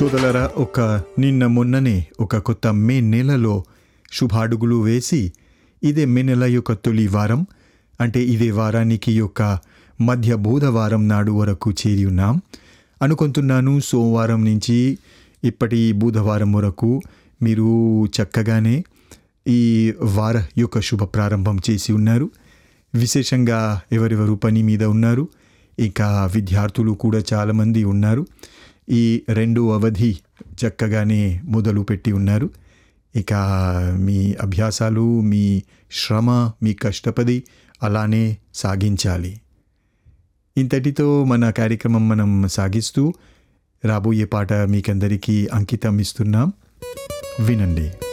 సోదలరా ఒక నిన్న మొన్ననే ఒక కొత్త మే నెలలో శుభాడుగులు వేసి ఇదే మే నెల యొక్క తొలి వారం అంటే ఇదే వారానికి యొక్క మధ్య బుధవారం నాడు వరకు చేరి ఉన్నాం అనుకుంటున్నాను సోమవారం నుంచి ఇప్పటి బుధవారం వరకు మీరు చక్కగానే ఈ వార యొక్క శుభ ప్రారంభం చేసి ఉన్నారు విశేషంగా ఎవరెవరు పని మీద ఉన్నారు ఇంకా విద్యార్థులు కూడా చాలామంది ఉన్నారు ఈ రెండు అవధి చక్కగానే మొదలు పెట్టి ఉన్నారు ఇక మీ అభ్యాసాలు మీ శ్రమ మీ కష్టపడి అలానే సాగించాలి ఇంతటితో మన కార్యక్రమం మనం సాగిస్తూ రాబోయే పాట మీకందరికీ అంకితం ఇస్తున్నాం వినండి